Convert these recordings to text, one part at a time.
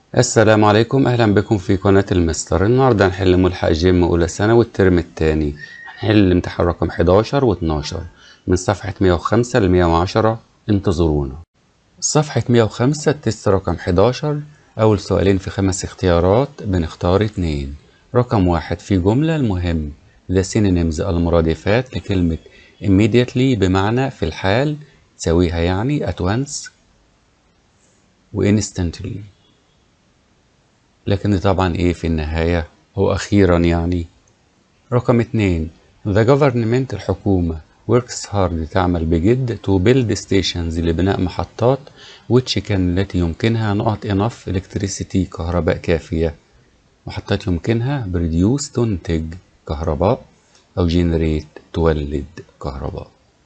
السلام عليكم اهلا بكم في قناة المستر النهاردة هنحل ملحق جيم اولى ثانوي الترم التاني هنحل الامتحان رقم 11 و 12 من صفحة 105 ل 110 انتظرونا صفحة 105 التست رقم 11 اول سؤالين في خمس اختيارات بنختار اتنين رقم واحد في جملة المهم the synonyms المرادفات لكلمة immediately بمعنى في الحال تساويها يعني at once و instantly لكن دي طبعا ايه في النهاية هو اخيرا يعني رقم اتنين the government الحكومة works hard تعمل بجد to build stations لبناء محطات which كان التي يمكنها نقط enough electricity كهرباء كافية محطات يمكنها produce تنتج كهرباء أو generate تولد كهرباء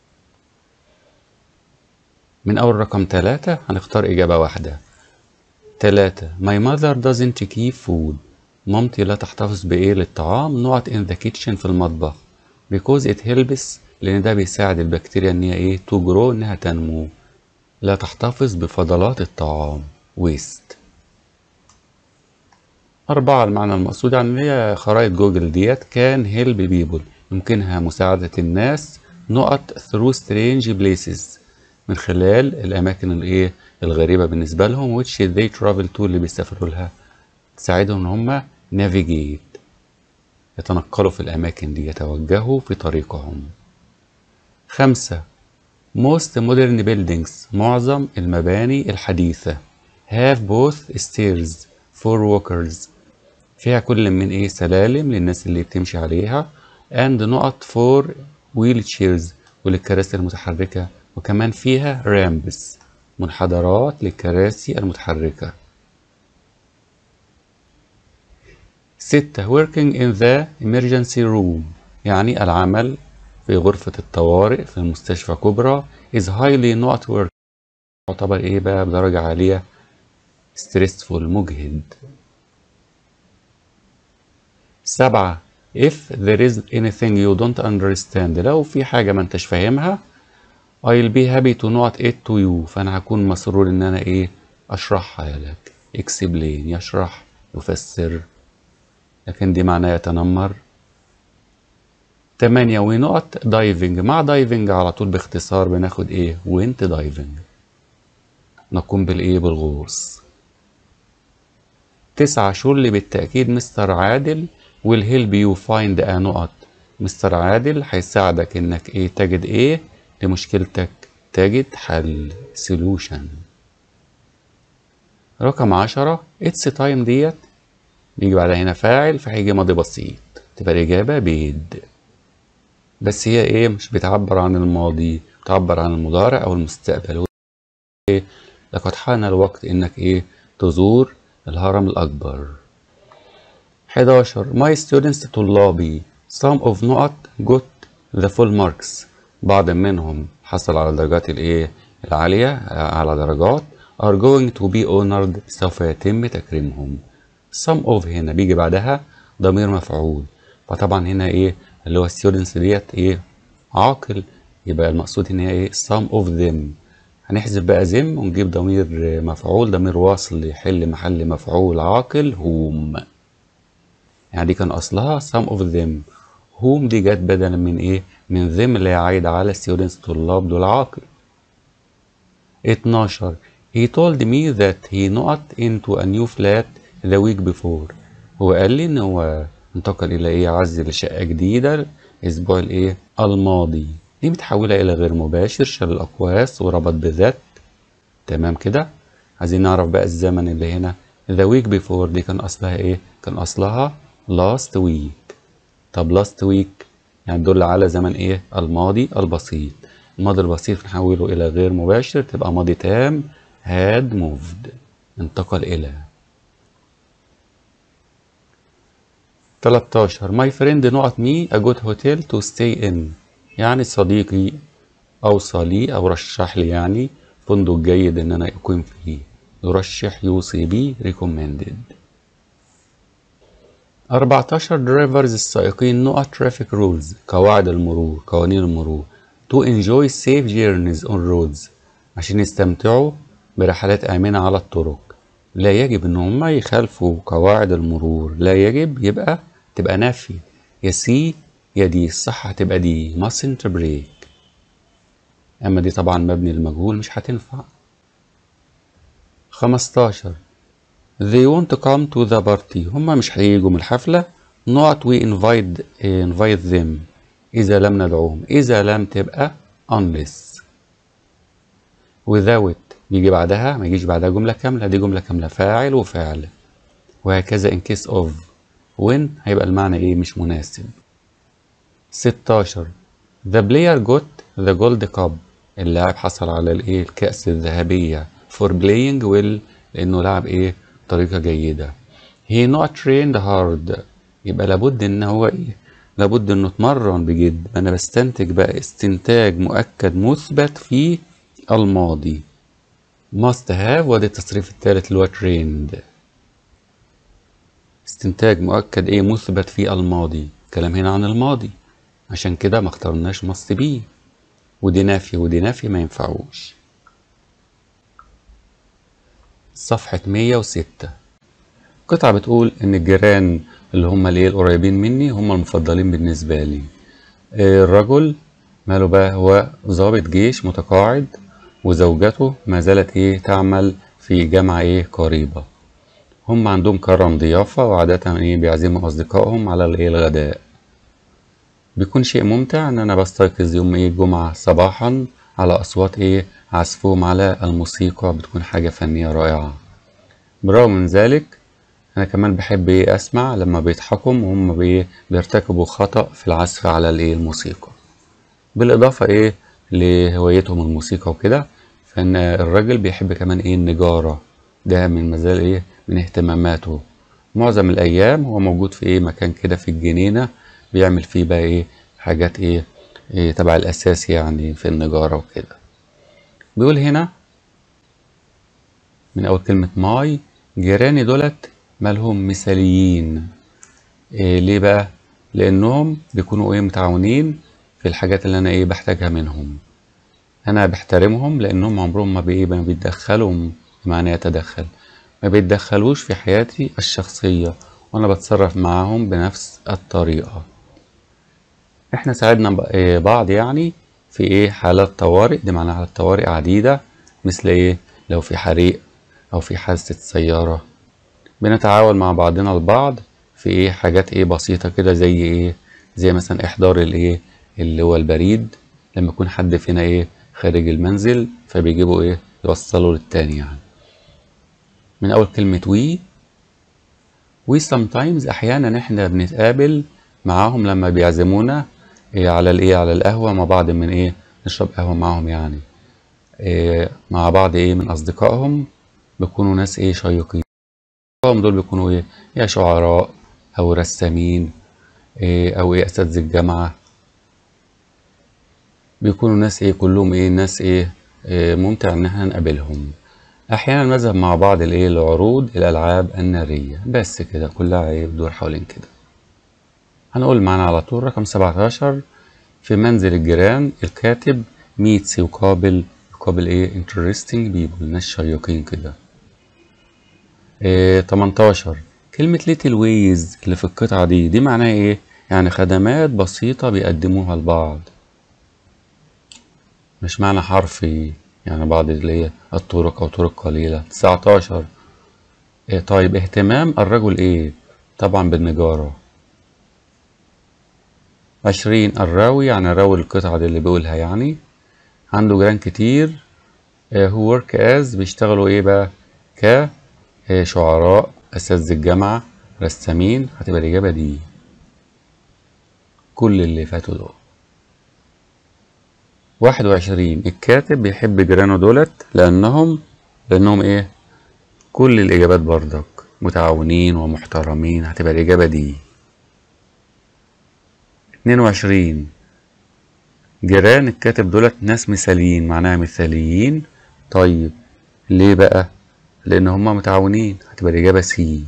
من أول رقم ثلاثة هنختار إجابة واحدة تلاتة My mother doesn't keep food مامتي لا تحتفظ بإيه للطعام نقط in the kitchen في المطبخ because it helps لأن ده بيساعد البكتيريا إن هي إيه to grow إنها تنمو لا تحتفظ بفضلات الطعام waste أربعة المعنى المقصود عن هي خرائط جوجل ديت كان help people يمكنها مساعدة الناس نقط through strange places من خلال الأماكن الإيه الغريبة بالنسبة لهم which they travel to اللي بيسافروا لها تساعدهم إن هما navigate يتنقلوا في الأماكن دي يتوجهوا في طريقهم خمسة most modern buildings معظم المباني الحديثة have both stairs for walkers فيها كل من إيه سلالم للناس اللي بتمشي عليها and نقط for wheelchairs وللكراسي المتحركة وكمان فيها رامبس منحدرات للكراسي المتحركة ستة working in the emergency room يعني العمل في غرفة الطوارئ في المستشفى كبرى is highly not work يعتبر ايه بقى بدرجة عالية stressful مجهد سبعة if there is anything you don't understand لو في حاجة ما انتش فاهمها I'll be happy to not it to you فأنا هكون مسرور إن أنا إيه أشرحها لك explain يشرح يفسر لكن دي معناه يتنمر تمانية ونقط دايفنج مع دايفنج على طول باختصار بناخد إيه وينت دايفنج نقوم بالإيه بالغوص تسعة شغل بالتأكيد مستر عادل will help you find a نقط مستر عادل هيساعدك إنك إيه تجد إيه لمشكلتك تجد حل solution رقم عشرة it's time ديت بيجي بعدها هنا فاعل فهيجي ماضي بسيط تبقى الإجابة بيد بس هي إيه مش بتعبر عن الماضي بتعبر عن المضارع أو المستقبل إيه لقد حان الوقت إنك إيه تزور الهرم الأكبر 11 my students طلابي some of نقط got the full marks بعض منهم حصل على درجات الايه العالية على درجات are going to be honored سوف يتم تكريمهم some of هنا بيجي بعدها ضمير مفعول فطبعا هنا ايه اللي هو students ديت ايه عاقل يبقى المقصود هنا ايه some of them هنحذف بقى them ونجيب ضمير مفعول ضمير واصل يحل محل مفعول عاقل whom يعني دي كان اصلها some of them whom دي جت بدلا من ايه من them اللي هي عايدة على students طلاب دول عاقل 12 he told me that he not into a new flat the week before هو قال لي ان هو انتقل الى ايه عزل شقة جديدة الاسبوع الايه الماضي دي متحولة الى غير مباشر شال الاقواس وربط بذات تمام كده عايزين نعرف بقى الزمن اللي هنا the week before دي كان اصلها ايه كان اصلها last week طب last week يعني تدل على زمن ايه الماضي البسيط الماضي البسيط نحوله الى غير مباشر تبقى ماضي تام had moved انتقل الى 13 my friend نقط me a good hotel to stay in يعني صديقي اوصى لي او رشح لي يعني فندق جيد ان انا اقيم فيه يرشح يوصي بيه recommended 14 درايفرز السائقين نقط traffic rules قواعد المرور قوانين المرور to enjoy safe journeys on roads عشان يستمتعوا برحلات آمنة على الطرق لا يجب ان هما يخالفوا قواعد المرور لا يجب يبقى تبقى نفي يا سي يا دي الصح هتبقى دي mustn't break اما دي طبعا مبني للمجهول مش هتنفع 15 they want to come to the party هما مش هيجوا من الحفلة not we invite invite them إذا لم ندعوهم إذا لم تبقى unless without بيجي بعدها ما يجيش بعدها جملة كاملة دي جملة كاملة فاعل وفعل وهكذا in case of when هيبقى المعنى ايه مش مناسب 16 the player got the gold cup اللاعب حصل على الايه الكأس الذهبية for playing well لأنه لعب ايه بطريقة جيدة he not trained hard يبقى لابد ان هو ايه لابد انه اتمرن بجد انا بستنتج بقى استنتاج مؤكد مثبت في الماضي must have وادي التصريف الثالث اللي هو trained استنتاج مؤكد ايه مثبت في الماضي كلام هنا عن الماضي عشان كده ما اخترناش must be ودي نافي ودي نافي ما ينفعوش صفحة 106 قطعة بتقول إن الجيران اللي هم الايه القريبين مني هم المفضلين بالنسبة لي الرجل ماله بقى هو ضابط جيش متقاعد وزوجته ما زالت ايه تعمل في جامعة ايه قريبة هم عندهم كرم ضيافة وعادة ايه بيعزموا أصدقائهم على الايه الغداء بيكون شيء ممتع ان انا بستيقظ يوم ايه الجمعة صباحا على اصوات ايه عزفهم على الموسيقى بتكون حاجة فنية رائعة بالرغم من ذلك انا كمان بحب ايه اسمع لما بيضحكوا وهم بي بيرتكبوا خطأ في العزف على الايه الموسيقى بالاضافة ايه لهوايتهم الموسيقى وكده فان الراجل بيحب كمان ايه النجارة ده من مازال ايه من اهتماماته معظم الايام هو موجود في ايه مكان كده في الجنينة بيعمل فيه بقى ايه حاجات ايه, إيه تبع الاساس يعني في النجارة وكده بيقول هنا من اول كلمة ماي جيراني دولت مالهم مثاليين إيه ليه بقى لانهم بيكونوا ايه متعاونين في الحاجات اللي انا ايه بحتاجها منهم انا بحترمهم لانهم عمرهم ما بي ما بيتدخلوا بمعنى يتدخل ما بيتدخلوش في حياتي الشخصية وانا بتصرف معاهم بنفس الطريقة احنا ساعدنا بعض يعني في ايه حالات طوارئ دي معناها حالات طوارئ عديدة مثل ايه لو في حريق او في حادثة سيارة بنتعاون مع بعضنا البعض في ايه حاجات ايه بسيطة كده زي ايه زي مثلا احضار الايه اللي هو البريد لما يكون حد فينا ايه خارج المنزل فبيجيبوا ايه يوصلوا للتاني يعني من اول كلمة وي وي sometimes احيانا احنا بنتقابل معاهم لما بيعزمونا إيه على الايه على القهوة مع بعض من ايه نشرب قهوة معاهم يعني إيه مع بعض ايه من اصدقائهم بيكونوا ناس ايه شيقين هم دول بيكونوا ايه يا شعراء او رسامين إيه او ايه اساتذة الجامعة بيكونوا ناس ايه كلهم ايه ناس ايه, إيه ممتع ان احنا نقابلهم احيانا نذهب مع بعض الايه لعروض الالعاب النارية بس كده كلها ايه بتدور حوالين كده هنقول معانا على طول رقم 17 في منزل الجيران الكاتب ميتس يقابل يقابل ايه interesting people ناس شيقين كده إيه 18 كلمة ليتل ويز اللي في القطعة دي دي معناها ايه يعني خدمات بسيطة بيقدموها لبعض مش معنى حرفي يعني بعض اللي هي الطرق أو طرق قليلة 19 إيه طيب اهتمام الرجل إيه طبعا بالنجارة عشرين الراوي يعني راوي القطعة دي اللي بيقولها يعني عنده جيران كتير هو ورك از بيشتغلوا ايه بقى ك شعراء اساتذة الجامعة رسامين هتبقى الإجابة دي كل اللي فاتوا دول واحد وعشرين الكاتب بيحب جيرانه دولت لأنهم لأنهم إيه كل الإجابات بردك متعاونين ومحترمين هتبقى الإجابة دي اتنين وعشرين جيران الكاتب دولت ناس مثاليين معناها مثاليين طيب ليه بقى لأن هما متعاونين هتبقى الإجابة سي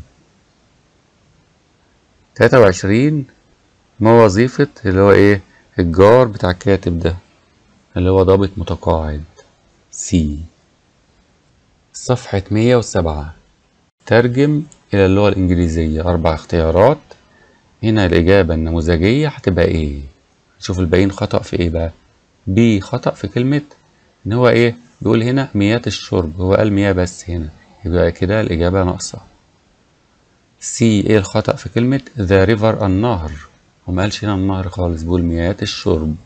تلاتة وعشرين ما وظيفة اللي هو إيه الجار بتاع الكاتب ده اللي هو ضابط متقاعد سي صفحة مية وسبعة ترجم إلى اللغة الإنجليزية أربع اختيارات هنا الإجابة النموذجية هتبقى إيه شوف الباقيين خطأ في إيه بقى بي خطأ في كلمة إن هو إيه بيقول هنا مياه الشرب هو قال مياه بس هنا يبقى كده الإجابة ناقصة سي إيه الخطأ في كلمة ذا ريفر النهر وما قالش هنا النهر خالص بيقول مياه الشرب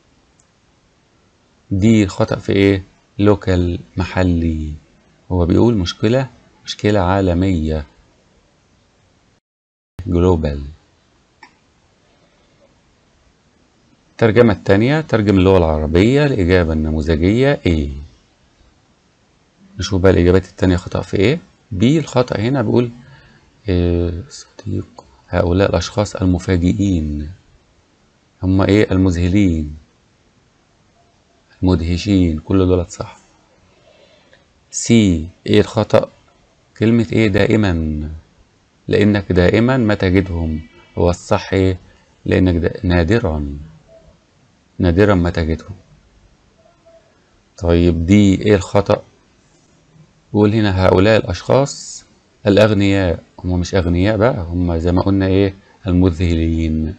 دي خطأ في إيه لوكال محلي هو بيقول مشكلة مشكلة عالمية جلوبال الترجمة التانية ترجم اللغة العربية الإجابة النموذجية A نشوف بقى الإجابات التانية خطأ في إيه B الخطأ هنا بيقول إيه صديق هؤلاء الأشخاص المفاجئين هم إيه المذهلين المدهشين كل دولت صح سي ايه الخطأ كلمة ايه دائما لانك دائما ما تجدهم هو الصح ايه لانك دا نادرا نادرا ما تجدهم طيب دي ايه الخطأ بقول هنا هؤلاء الاشخاص الاغنياء هم مش اغنياء بقى هم زي ما قلنا ايه المذهلين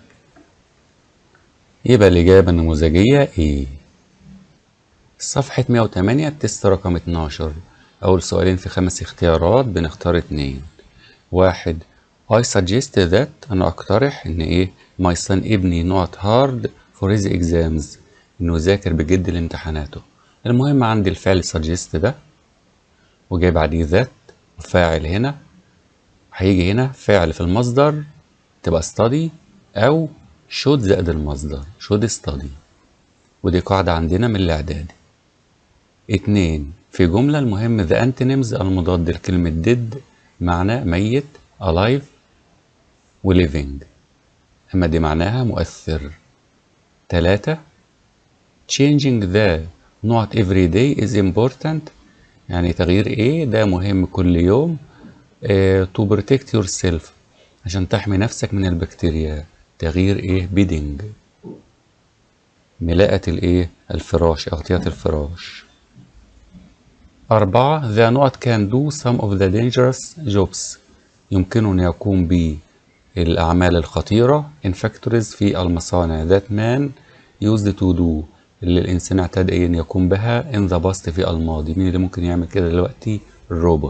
يبقى الاجابة النموذجية ايه صفحة 108 التست رقم 12 أول سؤالين في خمس اختيارات بنختار اتنين واحد I suggest that أنا أقترح إن إيه my son ابني not hard for his exams إنه يذاكر بجد لامتحاناته المهم عندي الفعل suggest ده وجاي بعديه that وفاعل هنا هيجي هنا فعل في المصدر تبقى study أو should زائد المصدر should study ودي قاعدة عندنا من الإعدادي اتنين في جملة المهم the antonyms المضاد لكلمة did معناه ميت alive و living أما دي معناها مؤثر تلاتة changing the not every day is important يعني تغيير ايه ده مهم كل يوم اه to protect yourself عشان تحمي نفسك من البكتيريا تغيير ايه bedding ملاءة الايه الفراش أغطية الفراش أربعة the not can do some of the dangerous jobs يمكنه أن يقوم بالأعمال الخطيرة in factories في المصانع that man used to do اللي الإنسان اعتاد أن يقوم بها in the past في الماضي مين اللي ممكن يعمل كده دلوقتي الروبوت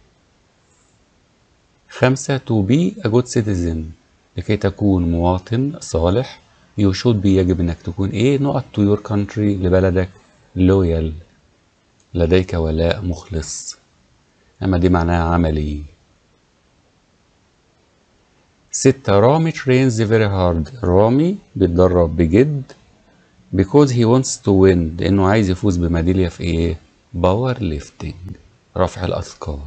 خمسة to be a good citizen لكي تكون مواطن صالح you should be يجب انك تكون ايه نقط to your country لبلدك loyal لديك ولاء مخلص اما دي معناها عملي ستة رامي trains very hard رامي بيتدرب بجد because he wants to win لانه عايز يفوز بميدالية في ايه باور ليفتنج رفع الاثقال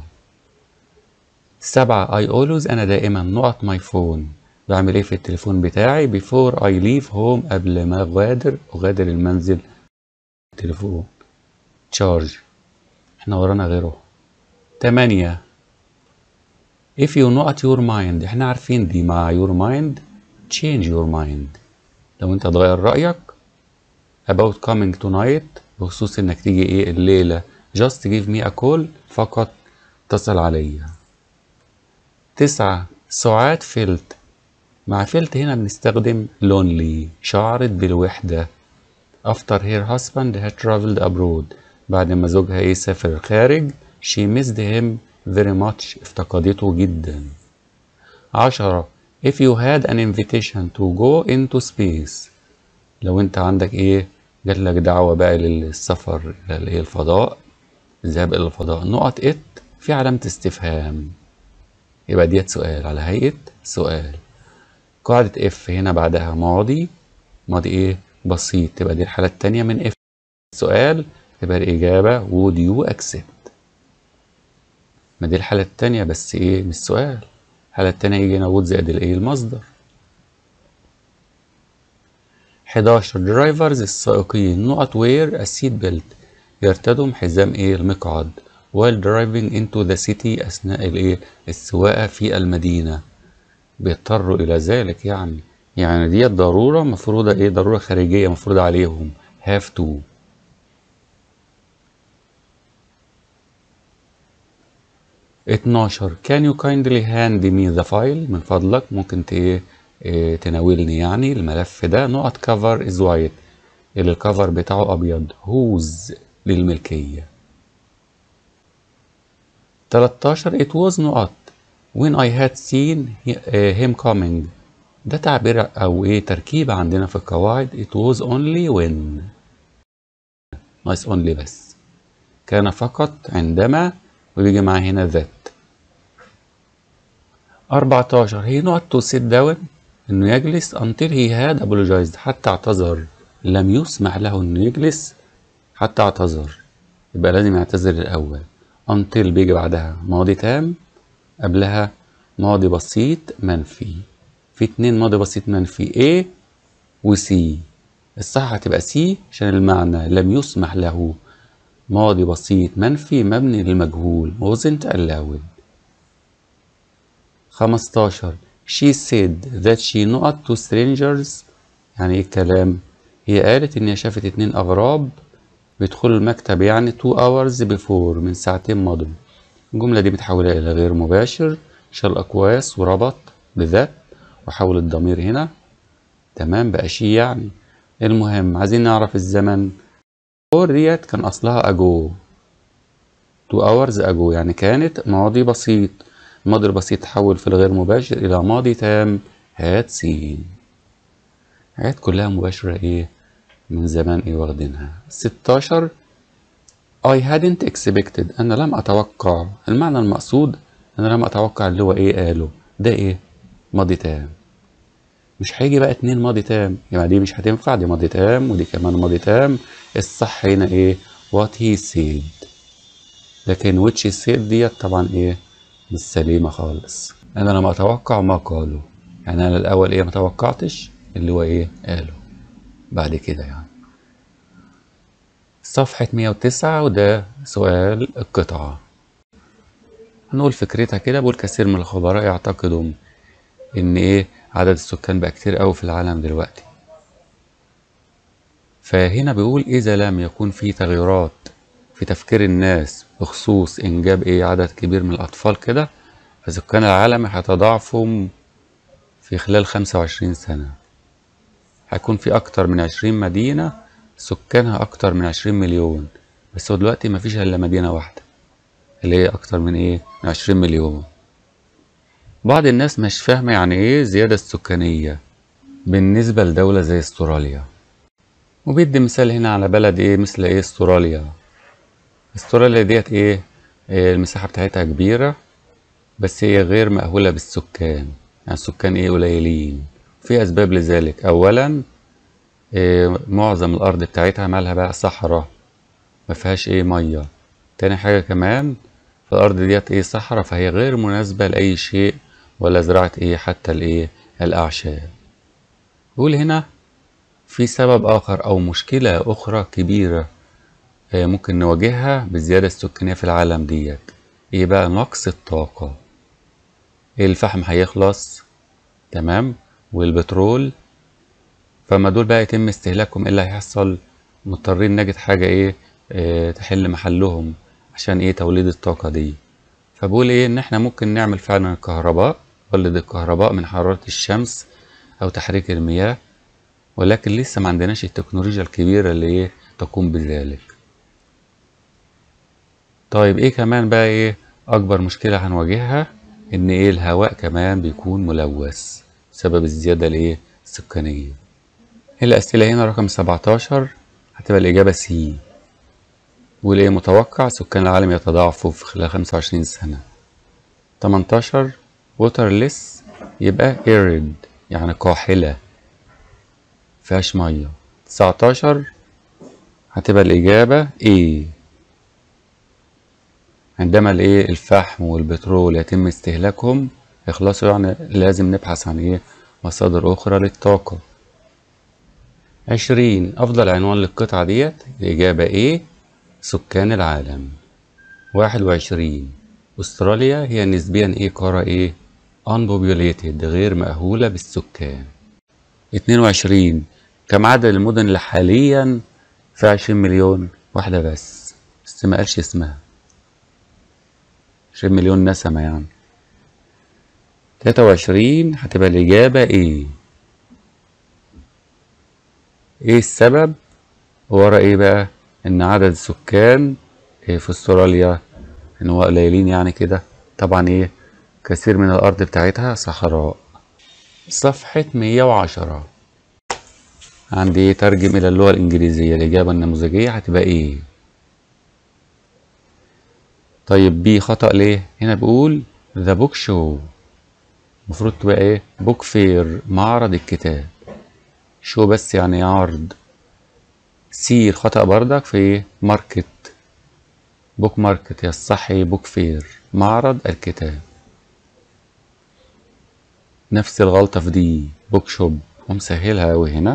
سبعة I always أنا دائما نقط my phone بعمل ايه في التليفون بتاعي before I leave home قبل ما أغادر أغادر المنزل التليفون تشارج احنا ورانا غيره تمانية if you not your mind احنا عارفين دي مع your mind change your mind لو انت تغير رأيك about coming tonight بخصوص انك تيجي ايه الليلة just give me a call فقط اتصل عليا تسعة ساعات فيلت مع فيلت هنا بنستخدم lonely شعرت بالوحدة after her husband had traveled abroad بعد ما زوجها ايه سافر الخارج she missed him very much افتقدته جدا عشرة if you had an invitation to go into space لو انت عندك ايه جات لك دعوة بقى للسفر الى الفضاء الذهاب الى الفضاء نقط ات في علامة استفهام يبقى ديت سؤال على هيئة سؤال قاعدة اف هنا بعدها ماضي ماضي ايه بسيط تبقى دي الحالة التانية من اف سؤال تبقى الإجابة would you accept ما دي الحالة التانية بس ايه مش سؤال الحالة التانية يجي هنا would زائد الايه المصدر 11 درايفرز السائقين نقط وير السيت بيلت يرتدوا حزام ايه المقعد while driving into the city أثناء الايه السواقة في المدينة بيضطروا إلى ذلك يعني يعني دي ضرورة مفروضة ايه ضرورة خارجية مفروضة عليهم have to 12 can you kindly hand me the file من فضلك ممكن ت إيه إيه تناولني يعني الملف ده نقط cover is white اللي الكفر بتاعه أبيض whose للملكية 13 it was نقط when I had seen him coming ده تعبير أو إيه تركيبة عندنا في القواعد it was only when ناقص only بس كان فقط عندما ويجي معاه هنا that 14 هي نقط to sit down إنه يجلس until he had apologized حتى اعتذر لم يسمح له إنه يجلس حتى اعتذر يبقى لازم يعتذر الأول until بيجي بعدها ماضي تام قبلها ماضي بسيط منفي في اتنين ماضي بسيط منفي A و C الصح هتبقى C عشان المعنى لم يسمح له ماضي بسيط منفي مبني للمجهول wasn't allowed 15 she said that she not to strangers يعني ايه الكلام هي قالت ان هي شافت اتنين اغراب بيدخلوا المكتب يعني two hours before من ساعتين مضوا الجملة دي متحولة إلى غير مباشر شال أقواس وربط بذات وحول الضمير هنا تمام بقى شي يعني المهم عايزين نعرف الزمن اور ديت كان أصلها أجو two hours أجو يعني كانت ماضي بسيط الماضي البسيط تحول في الغير مباشر إلى ماضي تام هات سين حاجات كلها مباشرة إيه من زمان إيه واخدينها 16 I hadn't expected أنا لم أتوقع المعنى المقصود أنا لم أتوقع اللي هو إيه قاله ده إيه ماضي تام مش هيجي بقى اتنين ماضي تام يعني دي مش هتنفع دي ماضي تام ودي كمان ماضي تام الصح هنا إيه what he said لكن which he said ديت طبعا إيه مش سليمة خالص أنا لم أتوقع ما قاله يعني أنا الأول إيه ما توقعتش اللي هو إيه قاله بعد كده يعني صفحة 109 وده سؤال القطعة هنقول فكرتها كده بقول كثير من الخبراء يعتقدوا إن إيه عدد السكان بقى كتير أوي في العالم دلوقتي فهنا بيقول إذا لم يكن في تغيرات في تفكير الناس بخصوص إنجاب إيه عدد كبير من الأطفال كده فسكان العالم هيتضاعفوا في خلال 25 سنة هيكون في أكتر من 20 مدينة سكانها أكتر من 20 مليون بس هو دلوقتي مفيش إلا مدينة واحدة اللي هي أكتر من إيه؟ من 20 مليون بعض الناس مش فاهمة يعني إيه زيادة السكانية بالنسبة لدولة زي استراليا وبيدي مثال هنا على بلد إيه مثل إيه استراليا استراليا ديت إيه, إيه المساحة بتاعتها كبيرة بس هي غير مأهولة بالسكان يعني السكان إيه قليلين في أسباب لذلك أولا إيه معظم الأرض بتاعتها مالها بقى صحراء ما فيهاش إيه مية تاني حاجة كمان في الأرض ديت إيه صحراء فهي غير مناسبة لأي شيء ولا زراعة إيه حتى الإيه الأعشاب بقول هنا في سبب آخر أو مشكلة أخرى كبيرة إيه ممكن نواجهها بالزيادة السكانية في العالم ديت إيه بقى نقص الطاقة الفحم هيخلص تمام والبترول فما دول بقى يتم استهلاكهم ايه اللي هيحصل مضطرين نجد حاجة ايه, إيه تحل محلهم عشان ايه توليد الطاقة دي فبقول ايه ان احنا ممكن نعمل فعلا الكهرباء نولد الكهرباء من حرارة الشمس او تحريك المياه ولكن لسه ما عندناش التكنولوجيا الكبيرة اللي ايه تقوم بذلك طيب ايه كمان بقى ايه اكبر مشكلة هنواجهها ان ايه الهواء كمان بيكون ملوث بسبب الزيادة الايه السكانية الأسئلة هنا رقم 17 هتبقى الإجابة سي والإيه متوقع سكان العالم يتضاعفوا في خلال 25 سنة 18 waterless يبقى arid يعني قاحلة مفيهاش مية 19 هتبقى الإجابة A عندما الإيه الفحم والبترول يتم استهلاكهم يخلصوا يعني لازم نبحث عن إيه مصادر أخرى للطاقة عشرين أفضل عنوان للقطعة ديت الإجابة إيه سكان العالم واحد وعشرين أستراليا هي نسبيا إيه قارة إيه unpopulated غير مأهولة بالسكان اتنين وعشرين كم عدد المدن اللي حاليا في عشرين مليون واحدة بس بس ما قالش اسمها عشرين مليون نسمة يعني تلاتة وعشرين هتبقى الإجابة إيه إيه السبب ورا إيه بقى إن عدد السكان إيه في أستراليا إن هو قليلين يعني كده طبعا إيه كثير من الأرض بتاعتها صحراء صفحة مية وعشرة عندي إيه ترجم إلى اللغة الإنجليزية الإجابة النموذجية هتبقى إيه طيب بي خطأ ليه هنا بيقول ذا بوك شو المفروض تبقى ايه بوك فير معرض الكتاب شو بس يعني عرض سي الخطأ بردك في ماركت بوك ماركت يا الصح بوك فير معرض الكتاب نفس الغلطة في دي بوك شوب ومسهلها أوي هنا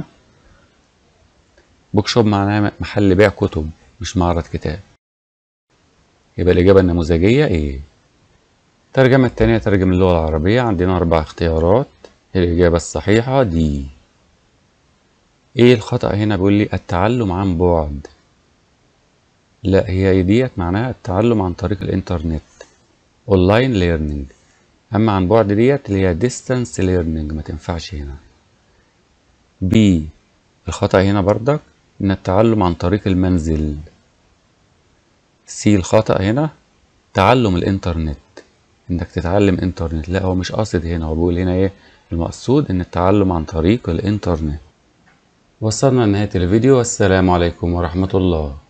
بوك شوب معناها محل بيع كتب مش معرض كتاب يبقى الإجابة النموذجية إيه؟ الترجمة التانية ترجم اللغة العربية عندنا أربع اختيارات الإجابة الصحيحة دي إيه الخطأ هنا بيقول لي التعلم عن بعد لا هي ديت معناها التعلم عن طريق الإنترنت أونلاين ليرنينج أما عن بعد ديت اللي هي ديستانس ليرنينج ما تنفعش هنا بي الخطأ هنا بردك إن التعلم عن طريق المنزل سي الخطأ هنا تعلم الإنترنت إنك تتعلم إنترنت لا هو مش قاصد هنا هو بيقول هنا إيه المقصود إن التعلم عن طريق الإنترنت وصلنا لنهاية الفيديو والسلام عليكم ورحمة الله